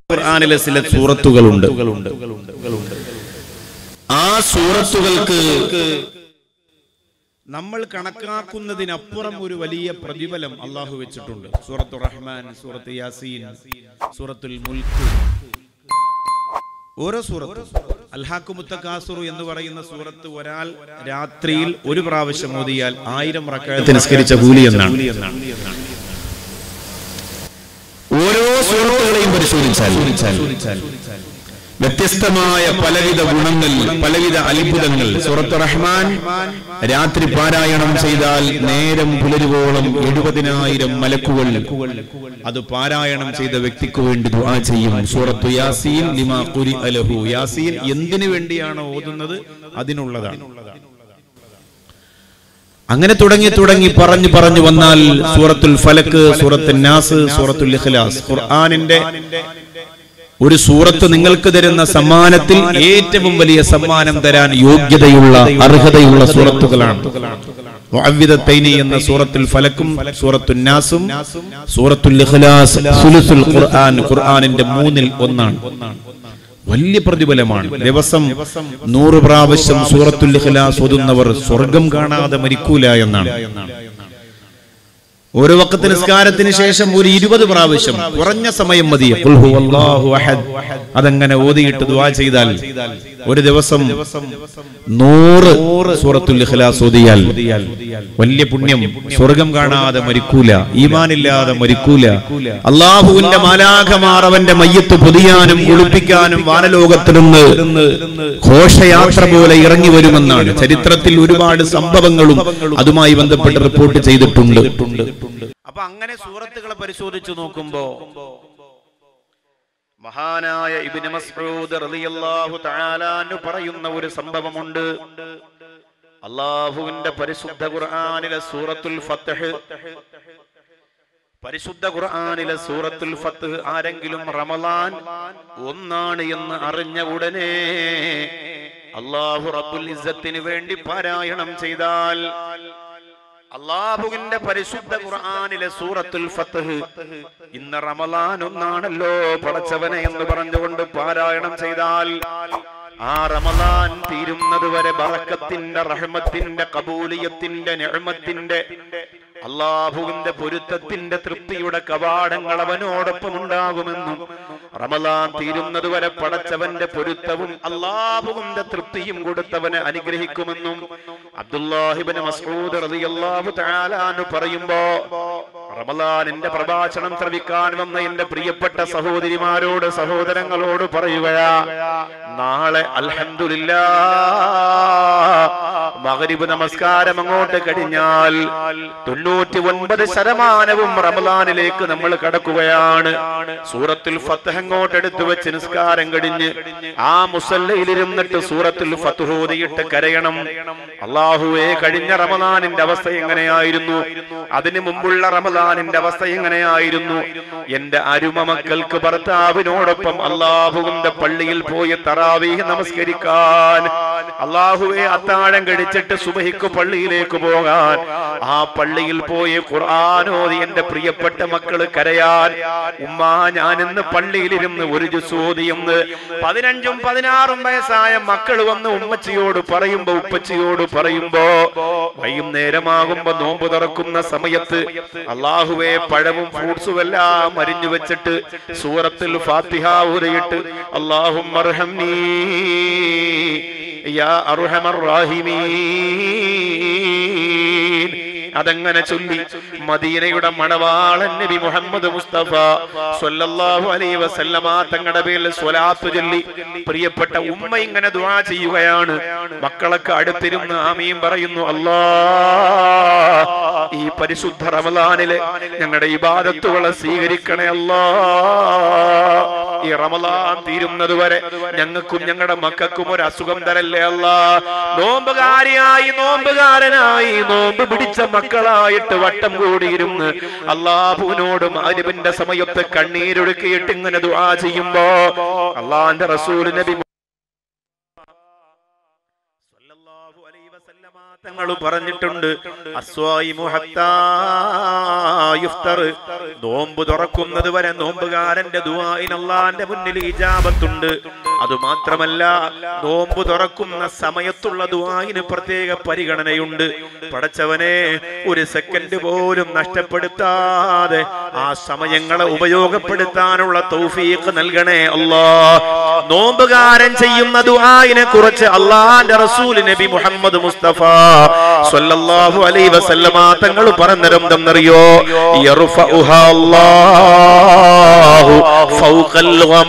ഖുർആനിലെ ചില സൂറത്തുകളുണ്ട് ആ സൂറത്തുകൾക്ക് നമ്മൾ കണക്കാക്കുന്നതിനപ്പുറം ഒരു വലിയ പ്രതിഫലം അള്ളാഹു വെച്ചിട്ടുണ്ട് സൂറത്തു റഹ്മാൻ സൂറത്ത് യാസീൻ സൂറത്തുൽ മുൽക്ക് ഓരോ സൂറത്ത് അൽഹാക്കു മുത്തക്കാസുറു എന്ന് പറയുന്ന സൂറത്ത് ഒരാൾ രാത്രിയിൽ ഒരു പ്രാവശ്യം ഓതിയാൽ ആയിരം റക്കായത്ത് നിസ്കരിച്ച കൂലി എന്നാണ് ഓരോ സൂറത്തുകളെയും പരിശോധിച്ചാൽ വ്യത്യസ്തമായ പലവിധ ഗുണങ്ങൾ പലവിധ അത്ഭുതങ്ങൾ സൂറത്ത് റഹ്മാൻ രാത്രി പാരായണം ചെയ്താൽ നേരം പുലരുവോളം എഴുപതിനായിരം മലക്കുകൾ അത് പാരായണം ചെയ്ത വ്യക്തിക്ക് വേണ്ടി ദുആ ചെയ്യും സൂറത്തു യാസീൻ ലിമാ ഖുരി അലഹു യാസീൻ എന്തിനു വേണ്ടിയാണോ ഓതുന്നത് അതിനുള്ളതാണ് അങ്ങനെ തുടങ്ങി തുടങ്ങി പറഞ്ഞു പറഞ്ഞു വന്നാൽ സൂറത്തുൽ ഫലക്ക് സൂറത്തുൽ നാസ് സൂറത്തുൽ ഇഖ്ലാസ് ഖുർആനിന്റെ ഒരു സൂറത്ത് നിങ്ങൾക്ക് തരുന്ന സമ്മാനത്തിൽ ഏറ്റവും വലിയ സമ്മാനം തരാൻ യോഗ്യതയുള്ള അർഹതയുള്ള സൂറത്തുകളാണ് മുഅവ്വിദത്തൈനി എന്ന സൂറത്തുൽ ഫലക്കും സൂറത്തുൽ നാസും സൂറത്തുൽ ഇഖ്ലാസ് സുലുസുൽ ഖുർആൻ ഖുർആനിന്റെ മൂന്നിൽ ഒന്നാണ് വലിയ പ്രതിഫലമാണ് ദിവസം നൂറ് പ്രാവശ്യം സൂറത്തുൽ ഇഖ്ലാസ് ഓതുന്നവർ സ്വർഗം കാണാതെ മരിക്കൂല എന്നാണ് ഓരോ വക്കത്ത് നിസ്കാരത്തിന് ശേഷം ഒരു ഇരുപത് പ്രാവശ്യം കുറഞ്ഞ സമയം മതി ഖുൽ ഹുവല്ലാഹു അഹദ് അതങ്ങനെ ഓതിയിട്ട് ദുആ ചെയ്താൽ ഒരു ദിവസം നൂറ് സൂറത്തുൽ ഇഖ്ലാസ് ഓതിയാൽ വലിയ പുണ്യം സ്വർഗം കാണാതെ മരിക്കൂല ഈമാനില്ലാതെ മരിക്കൂല അള്ളാഹുവിന്റെ മാലാഖമാർ അവന്റെ മയ്യത്ത് പൊതിയാനും കുളിപ്പിക്കാനും വാനലോകത്തിൽ നിന്ന് ഘോഷയാത്ര പോലെ ഇറങ്ങി വരുമെന്നാണ് ചരിത്രത്തിൽ ഒരുപാട് സംഭവങ്ങളും അതുമായി ബന്ധപ്പെട്ട് റിപ്പോർട്ട് ചെയ്തിട്ടുണ്ട് അപ്പൊ അങ്ങനെ സൂറത്തുകളെ പരിശോധിച്ചു നോക്കുമ്പോ മഹാനായ ഇബ്നു മസ്ഊദ് റളിയല്ലാഹു തആലാനു പറയുന്ന ഒരു സംഭവമുണ്ട് അള്ളാഹുവിന്റെ പരിശുദ്ധ ഖുർആനിലെ സൂറത്തുൽ ഫത്ഹ് പരിശുദ്ധ ഖുർആനിലെ സൂറത്തുൽ ഫത്ത് ആരെങ്കിലും റമലാൻ ഒന്നാണ് എന്ന് അറിഞ്ഞ ഉടനെ അള്ളാഹു റബ്ബുൽ ഇസ്സത്തിന് വേണ്ടി പാരായണം ചെയ്താൽ അള്ളാഹുവിന്റെ പരിശുദ്ധ ഖുർആനിലെ സൂറത്തുൽ ഫത്ഹ് ഇന്ന് റമലാൻ ഒന്നാണല്ലോ പടച്ചവനെ എന്ന് പറഞ്ഞുകൊണ്ട് പാരായണം ചെയ്താൽ ആ റമലാൻ തീരുന്നത് വരെ ബറക്കത്തിന്റെ റഹ്മത്തിന്റെ കബൂലിയത്തിന്റെ നിഅമത്തിന്റെ അള്ളാഹുവിന്റെ പൊരുത്തത്തിന്റെ തൃപ്തിയുടെ കവാടങ്ങൾ അവനോടൊപ്പം ഉണ്ടാകുമെന്നും റമലാൻ തീരുന്നത് വരെ പടച്ചവന്റെ പൊരുത്തവും അള്ളാഹുവിന്റെ തൃപ്തിയും കൊടുത്തവനെ അനുഗ്രഹിക്കുമെന്നും അബ്ദുല്ലാഹിബിന് മസ്ഊദ് റളിയല്ലാഹു തആലാനു പറയുമ്പോ റമലാനിന്റെ പ്രഭാഷണം ശ്രവിക്കാൻ വന്ന എന്റെ പ്രിയപ്പെട്ട സഹോദരിമാരോട് സഹോദരങ്ങളോട് പറയുകയാ നാളെ അൽഹംദുലില്ലാ മഗ്രിബ് നമസ്കാരം അങ്ങോട്ട് കഴിഞ്ഞാൽ തൊണ്ണൂറ്റി ഒൻപത് ശതമാനവും റമലാനിലേക്ക് നമ്മൾ കടക്കുകയാണ് സൂറത്തുൽ ഫത്ത് അങ്ങോട്ട് എടുത്തു വെച്ച് നിസ്കാരം കഴിഞ്ഞ് ആ മുസല്ലയിലിരുന്നിട്ട് സൂറത്തുൽ ഫത്ത് ഹോദിയിട്ട് കരയണം അള്ളാഹുവെ കഴിഞ്ഞ റമലാനിന്റെ അവസ്ഥ എങ്ങനെയായിരുന്നു അതിനു മുമ്പുള്ള റമലാനിന്റെ അവസ്ഥ എങ്ങനെയായിരുന്നു എന്റെ അരുമ മക്കൾക്ക് ഭർത്താവിനോടൊപ്പം അള്ളാഹുവിന്റെ പള്ളിയിൽ പോയി തറാവീഹ് നമസ്കരിക്കാൻ അള്ളാഹുവെ അത്താഴം കഴിച്ചിട്ട് സുബഹിക്ക് പള്ളിയിലേക്ക് പോകാൻ ആ പള്ളിയിൽ പോയി ഖുർആാനോദി എന്റെ പ്രിയപ്പെട്ട മക്കള് കരയാൻ ഉമ്മ ഞാൻ ഇന്ന് പള്ളിയിലിരുന്ന് ഒരു ജുസോദിയെന്ന് പതിനഞ്ചും പതിനാറും വയസ്സായ മക്കൾ വന്ന് ഉമ്മച്ചിയോട് പറയുമ്പോ ഉപ്പച്ചിയോട് പറയുമ്പോ വൈകുന്നേരമാകുമ്പോ നോമ്പ് തുറക്കുന്ന സമയത്ത് അള്ളാഹുവെ പഴവും ഫ്രൂട്ട്സും എല്ലാം അരിഞ്ഞു വെച്ചിട്ട് സൂറത്തിൽ ഫാത്തിഹ ഊരയിട്ട് അള്ളാഹും യാ അർഹമർ റാഹിമീൻ അതങ്ങനെ ചൊല്ലി മദീനയുടെ മണവാളൻ നബി മുഹമ്മദ് മുസ്തഫ സ്വല്ലല്ലാഹു അലൈഹി വസല്ലമ തങ്ങളുടെ പേരിൽ സ്വലാത്ത് ചൊല്ലി പ്രിയപ്പെട്ട ഉമ്മ ഇങ്ങനെ ദുആ ചെയ്യുകയാണ് മക്കളൊക്കെ അടുത്തിരുന്ന് ആമീൻ പറയുന്നു അല്ലാ ഈ പരിശുദ്ധ റമദാനിലെ ഞങ്ങളുടെ ഇബാദത്തുകളെ സ്വീകരിക്കണേ അല്ലാ ഈ റമദാൻ തീരുന്നത് വരെ ഞങ്ങൾക്കും ഞങ്ങളുടെ മക്കൾക്കും ഒരു അസുഖം തരല്ലേ അല്ല നോമ്പുകാരിയായി നോമ്പുകാരനായി നോമ്പ് പിടിച്ച മക്കളായിട്ട് വട്ടം കൂടിയിരുന്ന് അള്ളാഹുവിനോട് മാരിബിന്റെ സമയത്ത് കണ്ണീരൊഴുക്കിയിട്ട് ഇങ്ങനെ ദുആ ചെയ്യുമ്പോ അള്ളാന്റെ റസൂൽ നബി സല്ലല്ലാഹു അലൈഹി വസല്ലം തങ്ങൾ പറഞ്ഞിട്ടുണ്ട് അസ്വായിമു ഹത്താ യുഫ്തർ. നോമ്പ് തുറക്കുന്നത് വരെ നോമ്പുകാരന്റെ ദുആഇന് അള്ളാന്റെ മുന്നിൽ ഇജാബത്തുണ്ട് അതുമാത്രമല്ല നോമ്പ് തുറക്കുന്ന സമയത്തുള്ള ദുആഇന് പ്രത്യേക പരിഗണനയുണ്ട് പടച്ചവനെ ഒരു സെക്കൻഡ് പോലും നഷ്ടപ്പെടുത്താതെ ആ സമയങ്ങളെ ഉപയോഗപ്പെടുത്താനുള്ള തൗഫീഖ് നൽകണേ അല്ലാ നോമ്പുകാരൻ ചെയ്യുന്ന ദുആഇനെ കുറിച്ച് അള്ളാന്റെ റസൂൽ നബി മുഹമ്മദ് മുസ്തഫ സ്വല്ലല്ലാഹു അലൈഹി വസല്ലമ തങ്ങൾ പറഞ്ഞിരുന്നെന്നറിയോ യർഫഉഹാ അല്ലാഹു ഫൗഖൽ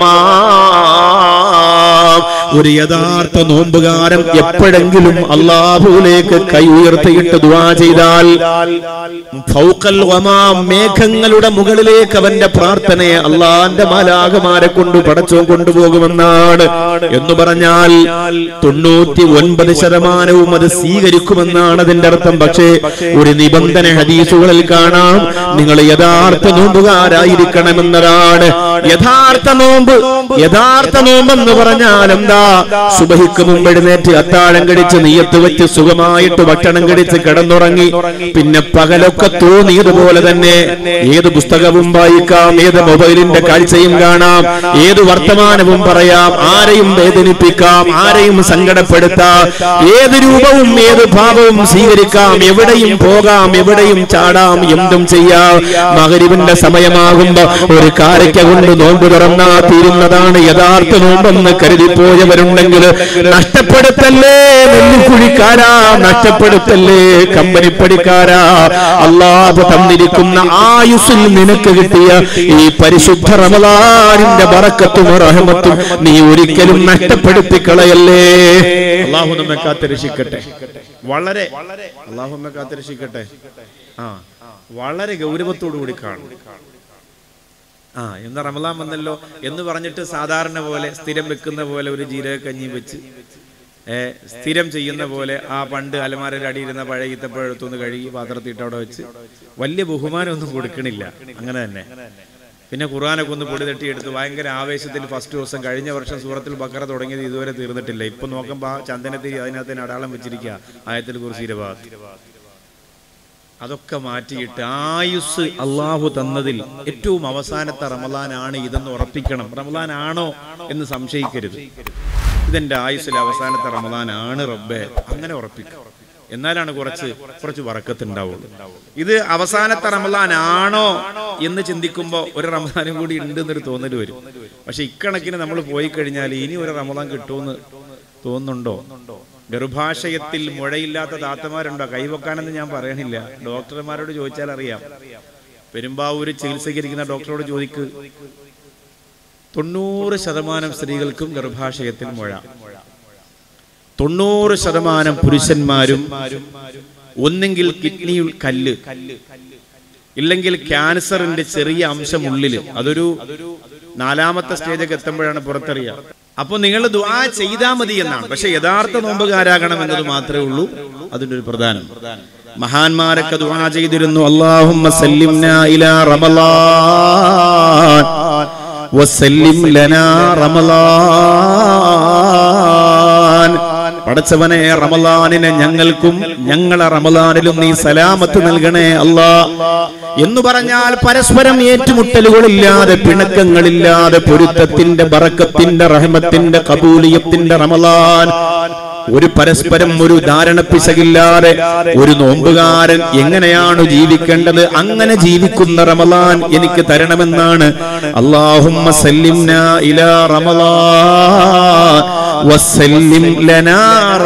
ഗമാം ഒരു യഥാർത്ഥ നോമ്പുകാരൻ എപ്പോഴെങ്കിലും അള്ളാഹുലേക്ക് കൈ ഉയർത്തിയിട്ട് ദുആ ചെയ്താൽ ഫൗഖൽ ഗമാം, മേഘങ്ങളുടെ മുകളിലേക്ക് അവന്റെ പ്രാർത്ഥനയെ അള്ളാന്റെ മാലാകമാരെ കൊണ്ട് പടച്ചോ കൊണ്ടുപോകുമെന്നാണ് എന്ന് പറഞ്ഞാൽ തൊണ്ണൂറ്റി ഒൻപത് ശതമാനവും അത് സ്വീകരിക്കുമെന്നാണ് അതിന്റെ അർത്ഥം പക്ഷേ ഒരു നിബന്ധന ഹദീസുകളിൽ കാണാം നിങ്ങൾ യഥാർത്ഥ നോമ്പുകാരായിരിക്കണമെന്നതാണ് യഥാർത്ഥ നോമ്പ് യഥാർത്ഥ നോമ്പെന്ന് പറഞ്ഞാൽ എന്താ സുബഹിക്ക് മുമ്പ് എഴുന്നേറ്റ് അത്താഴം കടിച്ച് നീയത്ത് വെച്ച് സുഖമായിട്ട് ഭക്ഷണം കടിച്ച് കിടന്നുറങ്ങി പിന്നെ പകലൊക്കെ തോന്നിയതുപോലെ തന്നെ ഏത് പുസ്തകവും വായിക്കാം ഏത് മൊബൈലിന്റെ കാഴ്ചയും കാണാം ഏത് വർത്തമാനവും പറയാം ആരെയും വേദനിപ്പിക്കാം ആരെയും സങ്കടപ്പെടുത്താം ഏത് രൂപവും ഏത് ഭാവവും സ്വീകരിക്കാം എവിടെയും പോകാം എവിടെയും ചാടാം എന്തും ചെയ്യാം മകരിവിന്റെ സമയമാകുമ്പോ ഒരു കാരയ്ക്ക കൊണ്ട് നോമ്പ് തുറന്നാ തീരുന്നതാണ് യഥാർത്ഥ നോമ്പെന്ന് കരുതിപ്പോയവരുണ്ടെങ്കിൽ നഷ്ടപ്പെടുത്തല്ലേ നെല്ലിക്കുഴിക്കാരാ നഷ്ടപ്പെടുത്തല്ലേ കമ്പനിപ്പടിക്കാരാ അള്ളാഹു തന്നിരിക്കുന്ന ആയുസ്സിൽ നിനക്ക് കിട്ടിയ ഈ പരിശുദ്ധ റമലാനിന്റെ ബറക്കത്തും റഹമത്തും നീ ഒരിക്കലും നഷ്ടപ്പെടുത്തി കളയല്ലേ അള്ളാഹു നമ്മെ കാത്തിരക്ഷിക്കട്ടെ വളരെ അള്ളാഹു നമ്മെ കാത്തിരക്ഷിക്കട്ടെ ആ വളരെ ഗൗരവത്തോടു കൂടി കാണും ആ എന്താ റമലാൻ വന്നല്ലോ എന്ന് പറഞ്ഞിട്ട് സാധാരണ പോലെ സ്ഥിരം വെക്കുന്ന പോലെ ഒരു ജീരക കഞ്ഞി വെച്ച് ഏ, സ്ഥിരം ചെയ്യുന്ന പോലെ ആ പണ്ട് അലമാരയുടെ അടിയിരുന്ന പഴയ ഈത്തപ്പഴത്തൊന്ന് കഴുകി പാത്രത്തിട്ട് അവിടെ വെച്ച് വലിയ ബഹുമാനമൊന്നും കൊടുക്കണില്ല അങ്ങനെ തന്നെ പിന്നെ ഖുർആാനൊക്കെ ഒന്ന് പൊടി തട്ടിയെടുത്ത് ഭയങ്കര ആവേശത്തിൽ ഫസ്റ്റ് ദിവസം കഴിഞ്ഞ വർഷം സൂറത്തിൽ ബക്കറ തുടങ്ങിയത് ഇതുവരെ തീർന്നിട്ടില്ല ഇപ്പൊ നോക്കുമ്പോൾ ആ ചന്ദനത്തിരി അതിനകത്ത് തന്നെ അടയാളം വെച്ചിരിക്കുക ആയത്തിൽ കുറിച്ച് അതൊക്കെ മാറ്റിയിട്ട് ആയുസ് അള്ളാഹു തന്നതിൽ ഏറ്റവും അവസാനത്തെ റമലാനാണ് ഇതെന്ന് ഉറപ്പിക്കണം റമലാൻ ആണോ എന്ന് സംശയിക്കരുത് ഇതെന്റെ ആയുസ്സിലെ അവസാനത്തെ റമലാനാണ് റബ്ബെ അങ്ങനെ ഉറപ്പിക്കും എന്നാലാണ് കുറച്ച് കുറച്ച് വറക്കത്തുണ്ടാവുള്ളൂ ഇത് അവസാനത്തെ റമലാൻ ആണോ എന്ന് ചിന്തിക്കുമ്പോൾ ഒരു റമലാനും കൂടി ഉണ്ട് എന്നൊരു തോന്നൽ വരും പക്ഷെ ഇക്കണക്കിന് നമ്മൾ പോയി കഴിഞ്ഞാൽ ഇനി ഒരു റമലാൻ കിട്ടുമെന്ന് തോന്നുന്നുണ്ടോ ഗർഭാശയത്തിൽ മുഴയില്ലാത്ത താത്തമാരുണ്ടോ കൈവക്കാനെന്ന് ഞാൻ പറയണില്ല ഡോക്ടർമാരോട് ചോദിച്ചാൽ അറിയാം പെരുമ്പാവൂര് ചികിത്സകരിക്കുന്ന ഡോക്ടറോട് ചോദിക്ക് തൊണ്ണൂറ് ശതമാനം സ്ത്രീകൾക്കും ഗർഭാശയത്തിൽ മുഴ തൊണ്ണൂറ് ശതമാനം പുരുഷന്മാരും ഒന്നെങ്കിൽ കിഡ്നിയിൽ കല്ല് ഇല്ലെങ്കിൽ ക്യാൻസറിന്റെ ചെറിയ അംശം ഉള്ളില് അതൊരു നാലാമത്തെ സ്റ്റേജൊക്കെ എത്തുമ്പോഴാണ് പുറത്തറിയുക അപ്പൊ നിങ്ങൾ ദുആ ചെയ്താൽ മതി എന്നാണ് പക്ഷെ യഥാർത്ഥ നോമ്പുകാരാകണം എന്നത് മാത്രമേ ഉള്ളൂ അതിന്റെ ഒരു പ്രധാനം മഹാന്മാരൊക്കെ ദുആ ചെയ്തിരുന്നു അല്ലാഹുമ്മ സല്ലിംനാ ഇലാ റമളാൻ വസല്ലിം ലനാ റമളാൻ പടച്ചവനെ റമലാനിനെ ഞങ്ങൾക്കും ഞങ്ങളെ റമലാനിലും നീ സലാമത്ത് നൽകണേ അല്ലാ എന്ന് പറഞ്ഞാൽ പരസ്പരം ഏറ്റുമുട്ടലുകളില്ലാതെ പിണക്കങ്ങളില്ലാതെ പൊരുത്തത്തിന്റെ ബറക്കത്തിന്റെ റഹമത്തിന്റെ കബൂലിയത്തിന്റെ റമലാൻ ഒരു പരസ്പരം ഒരു ധാരണ പിശകില്ലാതെ ഒരു നോമ്പുകാരൻ എങ്ങനെയാണ് ജീവിക്കേണ്ടത് അങ്ങനെ ജീവിക്കുന്ന റമലാൻ എനിക്ക് തരണമെന്നാണ് അള്ളാഹുമ്മ സല്ലിംനാ ഇലാ റമലാൻ വസല്ലിം ലനാ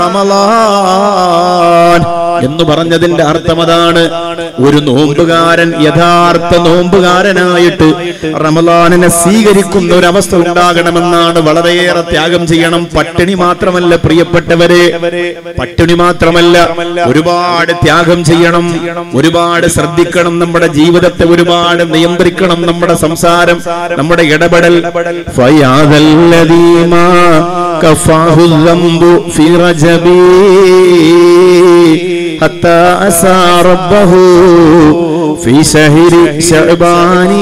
റമലാൻ എന്ന് പറഞ്ഞതിന്റെ അർത്ഥം അതാണ് ഒരു നോമ്പുകാരൻ യഥാർത്ഥ നോമ്പുകാരനായിട്ട് റമലാനിനെ സ്വീകരിക്കുന്ന ഒരു അവസ്ഥ ഉണ്ടാകണമെന്നാണ് വളരെയേറെ ത്യാഗം ചെയ്യണം പട്ടിണി മാത്രമല്ല പ്രിയപ്പെട്ടവരെ പട്ടിണി മാത്രമല്ല ഒരുപാട് ത്യാഗം ചെയ്യണം ഒരുപാട് ശ്രദ്ധിക്കണം നമ്മുടെ ജീവിതത്തെ ഒരുപാട് നിയന്ത്രിക്കണം നമ്മുടെ സംസാരം നമ്മുടെ ഇടപെടൽ ഫയാദല്ലദീമാ കഫാഹു الذنب في رجبي حتى أسى ربه في شهر شعبان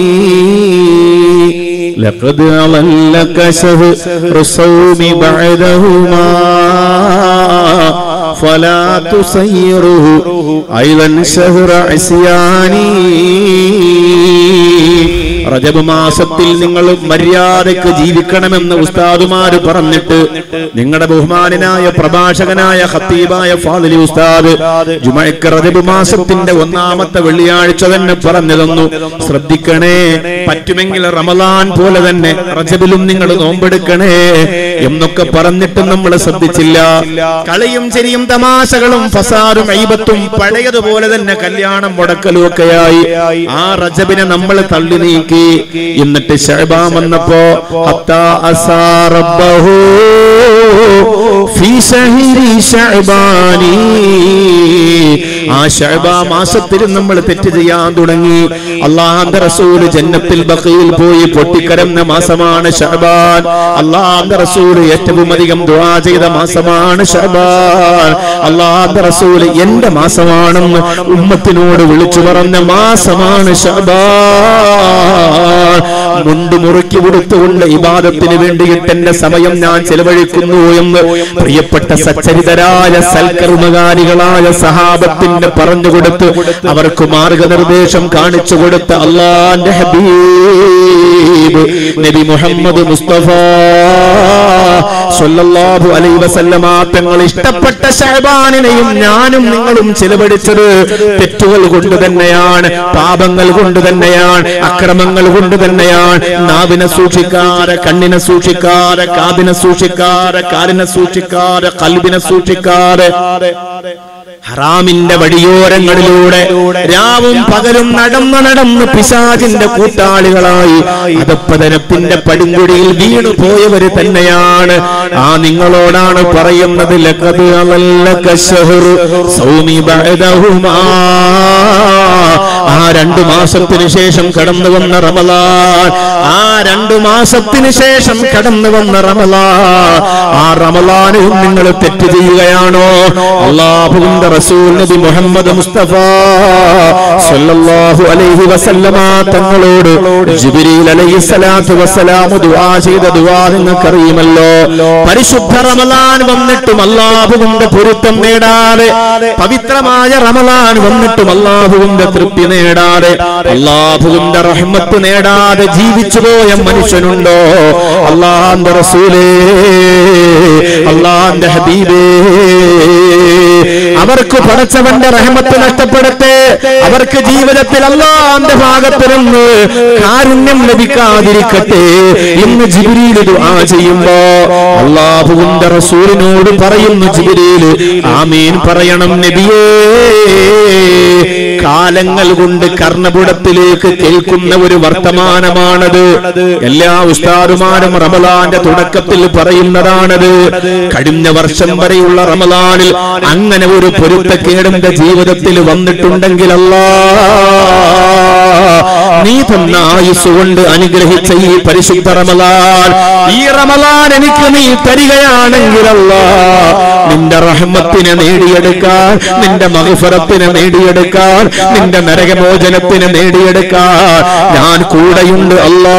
لقد أضلك شهر الصوم بعدهما فلا تسيره أيضا شهر عصياني റജബ് മാസത്തിൽ നിങ്ങൾ മര്യാദയ്ക്ക് ജീവിക്കണമെന്ന് ഉസ്താദുമാര് പറഞ്ഞിട്ട് നിങ്ങളുടെ ബഹുമാനായ പ്രഭാഷകനായ ഖത്തീബായ ഫാദിലി ഉസ്താദ് ജുമഴക്ക് റജബ് മാസത്തിന്റെ ഒന്നാമത്തെ വെള്ളിയാഴ്ച തന്നെ പറഞ്ഞു തന്നു ശ്രദ്ധിക്കണേ പറ്റുമെങ്കിൽ റമദാൻ പോലെ തന്നെ റജബിലും നിങ്ങൾ നോമ്പെടുക്കണേ എന്നൊക്കെ പറഞ്ഞിട്ടും നമ്മൾ ശ്രദ്ധിച്ചില്ല കളിയും ചെരിയും തമാശകളും ഫസാദും ഐബത്തും പഴയതുപോലെ തന്നെ കല്യാണം മുടക്കലും ഒക്കെയായി ആ റജബിനെ നമ്മൾ തള്ളി നീക്കി എന്നിട്ട് ഷഹബാൻ വന്നപ്പോ ഹത്താ അസാ റബ്ബഹു ഫീ ശഹരി ശഅബാനി ആ ഷഅബാ മാസത്തിൽ നമ്മൾ തെറ്റ് ചെയ്യാൻ തുടങ്ങി അള്ളാഹുന്റെ റസൂല് ജന്നത്തിൽ ബഖയിൽ പോയി പൊട്ടിക്കരന്ന മാസമാണ് ഷഅബാൻ അള്ളാഹുന്റെ റസൂല് ഏറ്റവും അധികം ദുആ ചെയ്ത മാസമാണ് ഷഅബാൻ അള്ളാഹുന്റെ റസൂല് എന്റെ മാസമാണെന്ന് ഉമ്മത്തിനോട് വിളിച്ചു പറഞ്ഞ മാസമാണ് ഷഅബാൻ മുണ്ട് മുറുക്കി കൊടുത്തുകൊണ്ട് ഇബാദത്തിന് വേണ്ടിയിട്ട് എന്റെ സമയം ഞാൻ ചെലവഴിക്കുന്നു എന്ന് പ്രിയപ്പെട്ട സച്ചരിതരായ സൽക്കർമ്മകാരികളായ സഹാബത്തിന്റെ പറഞ്ഞുകൊടുത്ത് അവർക്ക് മാർഗനിർദ്ദേശം കാണിച്ചു കൊടുത്ത അള്ളാന്റെ ഹബീബ് നബി മുഹമ്മദ് മുസ്തഫ സല്ലല്ലാഹു അലൈഹി വസല്ലമ തങ്ങൾ ഇഷ്ടപ്പെട്ട ഷഹബാനിനെയും ഞാനും നിങ്ങളും ചെലവഴിച്ചത് തെറ്റുകൾ കൊണ്ട് തന്നെയാണ് പാപങ്ങൾ കൊണ്ട് തന്നെയാണ് അക്രമങ്ങൾ കൊണ്ട് തന്നെയാണ് നാവിനെ സൂക്ഷിക്കാതെ കണ്ണിനെ സൂക്ഷിക്കാതെ കാതിനെ സൂക്ഷിക്കാതെ കാലിനെ സൂക്ഷിക്കാതെ കൽബിനെ സൂക്ഷിക്കാതെ ഹറാമിന്റെ വഴിയോരങ്ങളിലൂടെ രാവും പകലും നടന്ന് നടന്ന് പിശാചിന്റെ കൂട്ടാളികളായി അധപ്പതനത്തിന്റെ പടുങ്കുടിയിൽ വീണു പോയവര് തന്നെയാണ് ആ നിങ്ങളോടാണ് പറയുന്നത് ലഖദ് അലല്ലക ശഹ്റു സൗമി ബഅദഹുമാ ആ രണ്ടു മാസത്തിന് ശേഷം കടന്നു വന്ന റമലാൻ ആ രണ്ടു മാസത്തിന് ശേഷം കടന്നു വന്ന റമലാൻ ആ റമലാനും നിങ്ങൾ തെറ്റ് ചെയ്യുകയാണോ അള്ളാഹുവിന്റെ റസൂൽ നബി മുഹമ്മദ് മുസ്തഫ സല്ലല്ലാഹു അലൈഹി വസല്ലമ തങ്ങളോട് ജിബ്രീൽ അലൈഹി സ്വലാത്തു വസ്സലാം ദുആ ചെയ്ത ദുആ നിങ്ങൾക്കറിയുമല്ലോ പരിശുദ്ധ റമലാൻ വന്നിട്ടും അള്ളാഹുവിന്റെ പൊരുത്തം നേടാതെ പവിത്രമായ റമലാൻ വന്നിട്ടും അള്ളാഹുവിന്റെ തൃപ്തി നേടാതെ അള്ളാഹുവിന്റെ റഹ്മത്ത് നേടാതെ ജീവിച്ചു പോയ മനുഷ്യനുണ്ടോ അള്ളാന്റെ റസൂലേ അള്ളാന്റെ ഹബീബേ അവർക്ക് പടച്ചവന്റെ റഹ്മത്ത് നഷ്ടപ്പെടട്ടെ അവർക്ക് ജീവിതത്തിൽ അള്ളാന്റെ ഭാഗത്ത് നിന്ന് കാരുണ്യം ലഭിക്കാതിരിക്കട്ടെ എന്ന് ജിബിരിയിൽ ദുആ ചെയ്യുമ്പോ അള്ളാഹുവിന്റെ റസൂലിനോട് പറയുന്നു ജിബിരിയിൽ ആമീൻ പറയണം നബിയേ കാലങ്ങൾ കൊണ്ട് കർണപുടത്തിലേക്ക് കേൾക്കുന്ന ഒരു വർത്തമാനമാണത് എല്ലാ ഉസ്താദുമാരും റമലാന്റെ തുടക്കത്തിൽ പറയുന്നതാണത് കഴിഞ്ഞ വർഷം വരെയുള്ള റമലാനിൽ അങ്ങനെ ഒരു പൊരുത്തക്കേടിന്റെ ജീവിതത്തിൽ വന്നിട്ടുണ്ടെങ്കിൽ അല്ലാ നീ തന്ന ആയുസ് കൊണ്ട് അനുഗ്രഹിച്ച ഈ പരിശുദ്ധ റമലാൻ ഈ റമലാൻ എനിക്ക് നീ തരികയാണെങ്കിലല്ല നിന്റെ റഹ്മത്തിനെ നേടിയെടുക്കാൻ നിന്റെ മഹഫറത്തിനെ നേടിയെടുക്കാൻ നിന്റെ നരകമോചനത്തിന് നേടിയെടുക്കാൻ ഞാൻ കൂടെയുണ്ട് അല്ലാ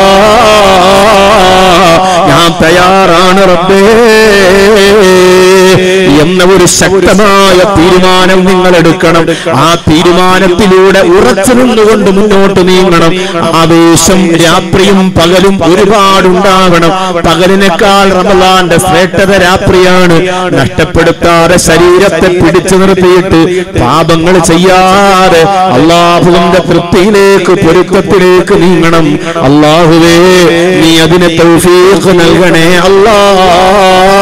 ഞാൻ തയ്യാറാണ് റബ്ബേ എന്ന ഒരു ശക്തമായ തീരുമാനം നിങ്ങൾ എടുക്കണം ആ തീരുമാനത്തിലൂടെ ഉറച്ചു നിന്നുകൊണ്ട് മുന്നോട്ട് നീങ്ങണം ആവേശം രാത്രിയും പകലും ഒരുപാടുണ്ടാകണം പകലിനേക്കാൾ റമലാന്റെ ശ്രേഷ്ഠത രാത്രിയാണ് നഷ്ടപ്പെടുത്താതെ ശരീരത്തെ പിടിച്ചു നിർത്തിയിട്ട് പാപങ്ങൾ ചെയ്യാതെ അള്ളാഹുവിന്റെ തൃപ്തിയിലേക്ക് പൊരുത്തത്തിലേക്ക് നീങ്ങണം അള്ളാഹുവേ നീ അതിന് തൗഫീഖ് നൽകണേ അല്ലാ